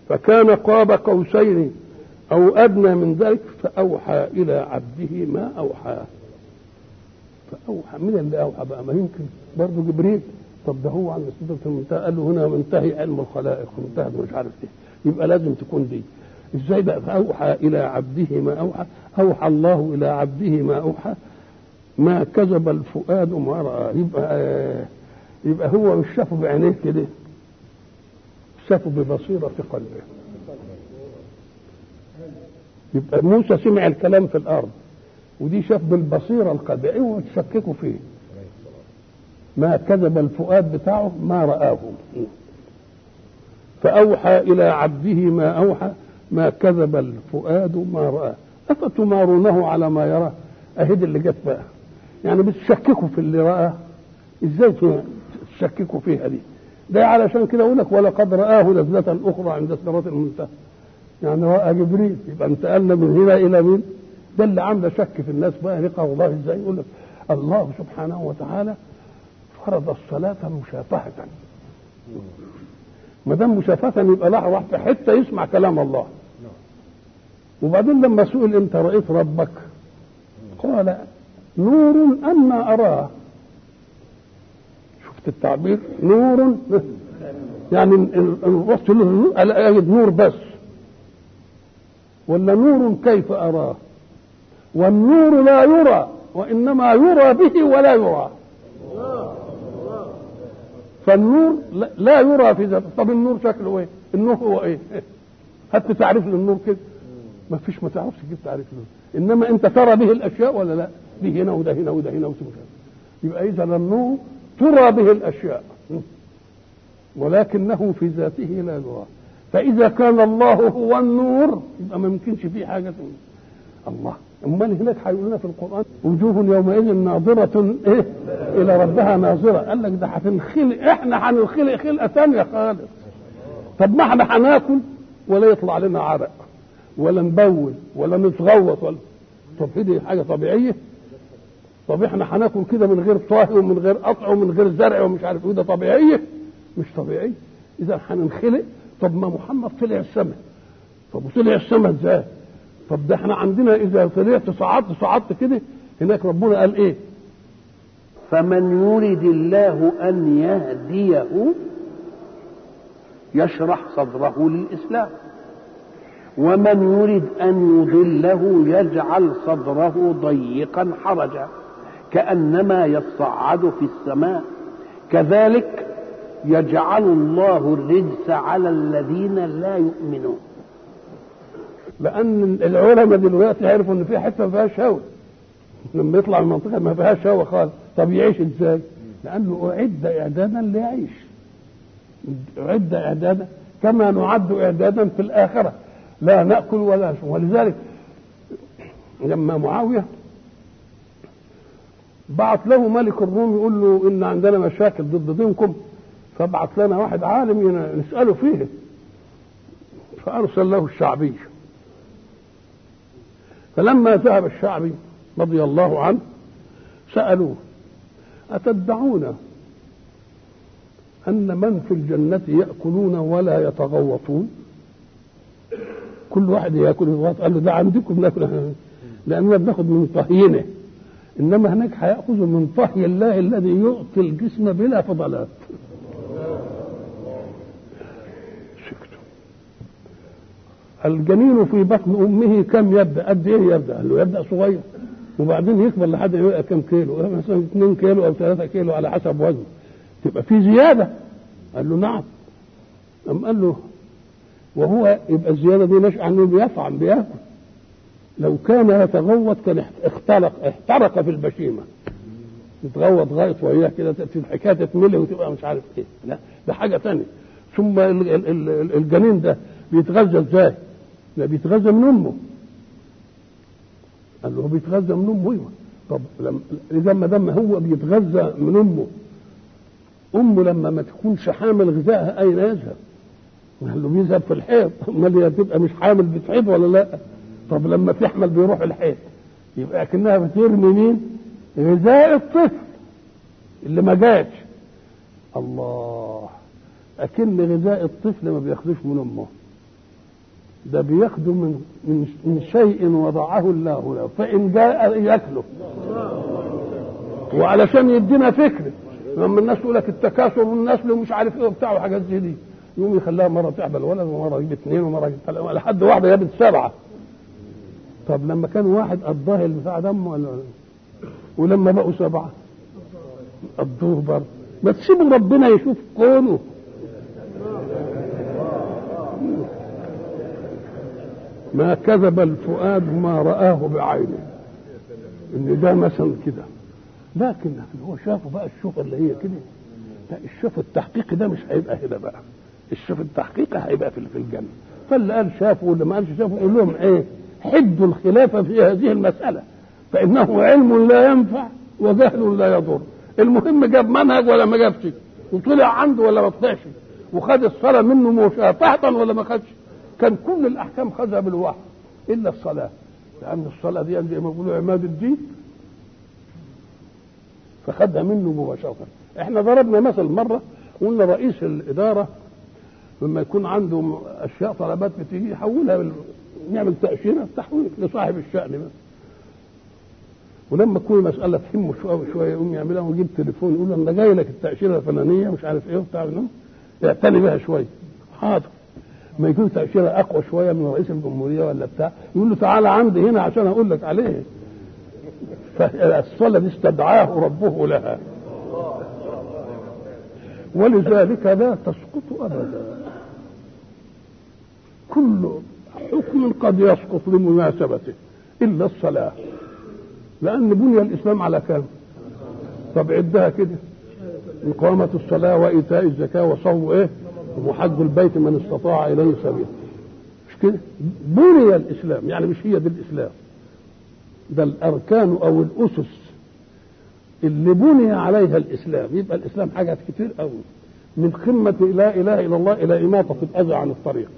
فكان قاب قوسين او ادنى من ذلك فاوحى الى عبده ما اوحى فاوحى من اللي اوحى بقى ما يمكن برضه جبريل طب ده هو عند سدره المنتهى قال له هنا منتهي علم الخلائق منتهى مش عارف ايه يبقى لازم تكون دي ازاي بقى فاوحى الى عبده ما اوحى اوحى الله الى عبده ما اوحى ما كذب الفؤاد ما راى يبقى يبقى هو مش شافه بعينيه كده شافه ببصيره في قلبه يبقى موسى سمع الكلام في الارض ودي شاف بالبصيره القلبيه اوعوا تشككوا فيه ما كذب الفؤاد بتاعه ما رآه فأوحى إلى عبده ما أوحى ما كذب الفؤاد ما رآه أفتمارونه على ما يراه أهد اللي جت بقى يعني بتشككوا في اللي رآه إزاي تشككوا فيها دي ده علشان كده أقول لك ولقد رآه لذة أخرى عند سدرة المنتهى يعني رأى جبريل يبقى انتقلنا من هنا إلى مين؟ ده اللي عامله شك في الناس بقى لقى الله ازاي يقول لك الله سبحانه وتعالى فرض الصلاة مشافهة ما دام مشافهة يبقى لا راح في حتة يسمع كلام الله وبعدين لما سئل انت رأيت ربك قال نور أما أراه شفت التعبير نور يعني الوصف له أجد نور بس ولا نور كيف أراه والنور لا يرى وإنما يرى به ولا يرى فالنور لا يرى في ذاته طب النور شكله ايه النور هو ايه هات تعريف للنور كده ما فيش ما تعرفش تجيب تعريف له انما انت ترى به الاشياء ولا لا دي هنا وده هنا وده هنا وده يبقى اذا النور ترى به الاشياء ولكنه في ذاته لا يرى فاذا كان الله هو النور يبقى ما يمكنش فيه حاجه الله امال هناك هيقول لنا في القران وجوه يومئذ ناظره ايه الى ربها ناظره قال لك ده هتنخلق احنا هننخلق خلقه ثانيه خالص طب ما احنا هناكل ولا يطلع لنا عرق ولا نبول ولا نتغوط ولا طب هي دي حاجه طبيعيه طب احنا هناكل كده من غير طهي ومن غير قطع ومن غير زرع ومش عارف ايه ده طبيعيه مش طبيعيه اذا هننخلق طب ما محمد طلع السماء طب وطلع السماء ازاي طب ده احنا عندنا اذا طلعت صعدت صعدت كده هناك ربنا قال ايه فمن يرد الله ان يهديه يشرح صدره للاسلام ومن يرد ان يضله يجعل صدره ضيقا حرجا كانما يصعد في السماء كذلك يجعل الله الرجس على الذين لا يؤمنون لان العلماء دلوقتي عرفوا ان في حته ما فيهاش هواء لما يطلع من منطقه ما فيهاش هواء خالص طب يعيش ازاي؟ لانه اعد اعدادا ليعيش اعد اعدادا كما نعد اعدادا في الاخره لا ناكل ولا نشرب ولذلك لما معاويه بعت له ملك الروم يقول له ان عندنا مشاكل ضد دينكم فابعت لنا واحد عالم نساله فيه فارسل له الشعبي فلما ذهب الشعبي رضي الله عنه سألوه أتدعون أن من في الجنة يأكلون ولا يتغوطون كل واحد يأكل يتغوط قال له ده عندكم ناكل لأننا بناخذ من طهينه إنما هناك هيأخذ من طهي الله الذي يعطي الجسم بلا فضلات الجنين في بطن امه كم يبدا قد ايه يبدا قال له يبدا صغير وبعدين يكبر لحد يبقى كم كيلو مثلا 2 كيلو او 3 كيلو على حسب وزنه تبقى في زياده قال له نعم قام قال له وهو يبقى الزياده دي نشأ عنه بيفعل بياكل لو كان يتغوط كان اخترق احترق في البشيمه يتغوط غايط وياه كده الحكايه تتملي وتبقى مش عارف ايه لا ده حاجه ثانيه ثم الجنين ده بيتغذى ازاي؟ لا بيتغذى من امه قال له هو بيتغذى من امه ايوه طب لما اذا ما دام هو بيتغذى من امه امه لما ما تكونش حامل غذائها اين يذهب؟ قال له بيذهب في الحيض امال هي تبقى مش حامل بتحيض ولا لا؟ طب لما تحمل بيروح الحيض يبقى اكنها بترمي مين؟ غذاء الطفل اللي ما جاش الله اكن غذاء الطفل ما بياخدوش من امه ده بياخده من من من شيء وضعه الله له فان جاء ياكله وعلشان يدينا فكره لما الناس يقول لك التكاثر والنسل ومش عارف ايه وبتاع وحاجات زي دي يقوم يخليها مره تعبل ولد ومره يجيب اثنين ومره يجيب ثلاثه لحد واحده جابت سبعه طب لما كان واحد قضاه البتاع دم ولا ولما بقوا سبعه قضوه برضه ما تسيبوا ربنا يشوف كونه ما كذب الفؤاد ما رآه بعينه ان ده مثلا كده لكن هو شافه بقى الشوف اللي هي كده لا الشوف التحقيقي ده مش هيبقى هنا بقى الشوف التحقيقي هيبقى في في الجنه فاللي قال شافه واللي ما قالش شافه قول لهم ايه حدوا الخلاف في هذه المساله فانه علم لا ينفع وجهل لا يضر المهم جاب منهج ولا ما جابش وطلع عنده ولا ما طلعش وخد الصلاه منه مشافهه ولا ما خدش كان كل الاحكام خدها بالوحي الا الصلاه لان الصلاه دي زي ما بيقولوا عماد الدين فخدها منه مباشره احنا ضربنا مثل مره قلنا رئيس الاداره لما يكون عنده اشياء طلبات بتيجي يحولها بال... نعمل تاشيره تحويل لصاحب الشان بس ولما تكون المساله تهمه شويه شويه يقوم يعملها ويجيب تليفون يقول له انا جاي لك التاشيره الفلانيه مش عارف ايه وبتاع اعتني بها شويه حاضر ما يكون تاشيره اقوى شويه من رئيس الجمهوريه ولا بتاع يقول له تعالى عندي هنا عشان اقول لك عليه فالصلاه دي استدعاه ربه لها ولذلك لا تسقط ابدا كل حكم قد يسقط لمناسبته الا الصلاه لان بني الاسلام على كام طب عدها كده إقامة الصلاة وإيتاء الزكاة وصوم إيه؟ وحج البيت من استطاع إليه سبيلا. مش كده؟ بني الإسلام يعني مش هي دي الإسلام. ده الأركان أو الأسس اللي بني عليها الإسلام يبقى الإسلام حاجات كتير قوي من قمة لا إله إلا الله إلى إماطة الأذى عن الطريق.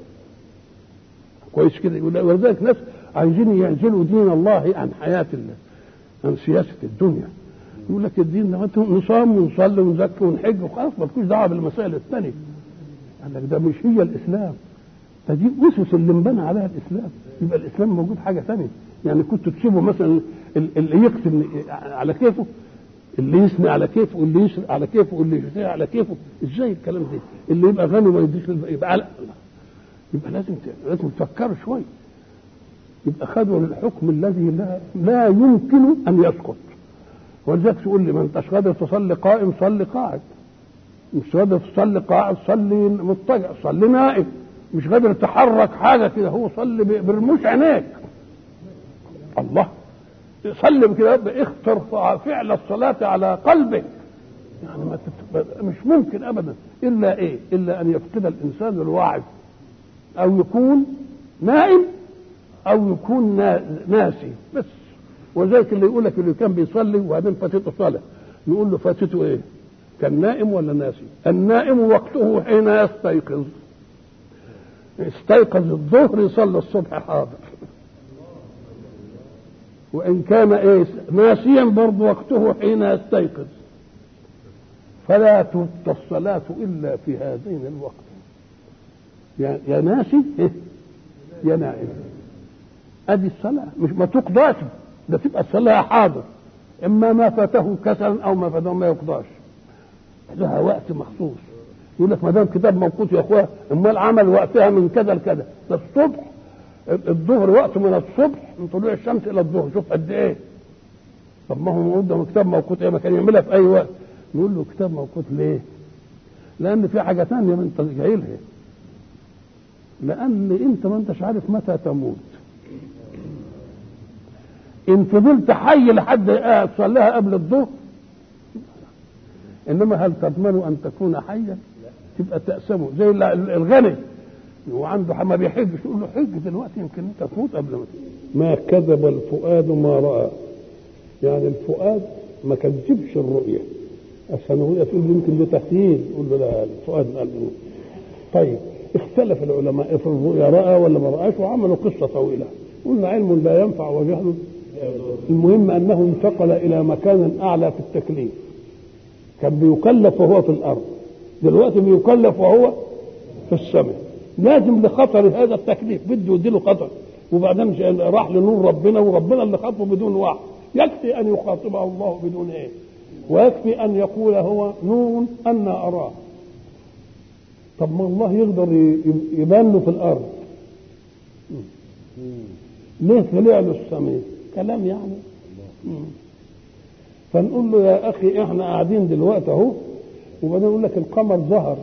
كويس كده يقول ولذلك ناس عايزين يعزلوا دين الله عن حياة الله عن سياسة الدنيا. يقول لك الدين ده نصام ونصلي ونزكي ونحج وخلاص ما تكونش دعوه بالمسائل الثانيه. قال لك ده مش هي الاسلام. ده دي اسس اللي انبنى عليها الاسلام، يبقى الاسلام موجود حاجه ثانيه، يعني كنت تسيبه مثلا اللي يقسم على كيفه اللي يثني على كيفه واللي يسرق على كيفه واللي يشتري على كيفه ازاي الكلام ده؟ اللي يبقى غني ما يديش يبقى لا يبقى لازم لازم تفكروا شويه يبقى خدوا الحكم الذي لا لا يمكن ان يسقط ولذلك تقول لي ما انتش قادر تصلي قائم صلي قاعد مش قادر تصلي قاعد صلي مضطجع صلي نائم مش قادر تحرك حاجه كده هو صلي برموش عينيك الله صلي كده اختر فعل الصلاة على قلبك يعني ما تت... مش ممكن ابدا الا ايه؟ الا ان يفقد الانسان الوعي او يكون نائم او يكون ناسي بس وذلك اللي يقول لك اللي كان بيصلي وبعدين فاتته صلاه نقول له فاتته ايه؟ كان نائم ولا ناسي؟ النائم وقته حين يستيقظ استيقظ الظهر يصلي الصبح حاضر وان كان ايه ناسيا برضه وقته حين يستيقظ فلا تبقى الصلاة إلا في هذين الوقت يا يا ناسي يا نائم ادي الصلاة مش ما تقضاش ده تبقى الصلاة حاضر اما ما فاته كسلا او ما فاته ما يقضاش لها وقت مخصوص يقول لك ما دام كتاب موقوت يا اخويا امال عمل وقتها من كذا لكذا ده الصبح الظهر وقت من الصبح من طلوع الشمس الى الظهر شوف قد ايه طب ما هو موجود ده كتاب موقوت ايه ما كان يعملها في اي وقت نقول له كتاب موقوت ليه؟ لان في حاجه ثانيه ما انت جايلها لان انت ما انتش عارف متى تموت ان فضلت حي لحد تصليها قبل الظهر انما هل تضمن ان تكون حيا تبقى تأسمه زي الغني وعنده ما بيحجش يقول له حج دلوقتي يمكن انت تموت قبل ما ما كذب الفؤاد ما راى يعني الفؤاد ما كذبش الرؤيه الثانويه تقول يمكن ده تخييل يقول له لا الفؤاد قال طيب اختلف العلماء في الرؤيا راى ولا ما راش وعملوا قصه طويله قلنا علم لا ينفع وجهل المهم انه انتقل الى مكان اعلى في التكليف كان بيكلف وهو في الارض دلوقتي بيكلف وهو في السماء لازم لخطر هذا التكليف بده يديله خطر وبعدين راح لنور ربنا وربنا اللي خاطبه بدون وحي يكفي ان يخاطبه الله بدون ايه ويكفي ان يقول هو نور انا اراه طب ما الله يقدر يبان له في الارض ليه طلع له السماء كلام يعني فنقول له يا اخي احنا قاعدين دلوقتي اهو وبعدين يقول لك القمر ظهر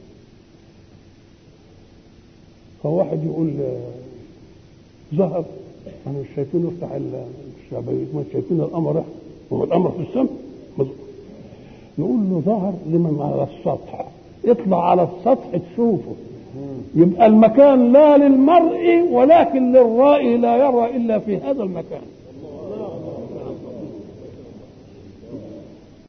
فواحد يقول ظهر احنا مش شايفين يفتح الشبابيك مش شايفين القمر هو القمر في السماء نقول له ظهر لمن على السطح اطلع على السطح تشوفه يبقى المكان لا للمرء ولكن للرائي لا يرى الا في هذا المكان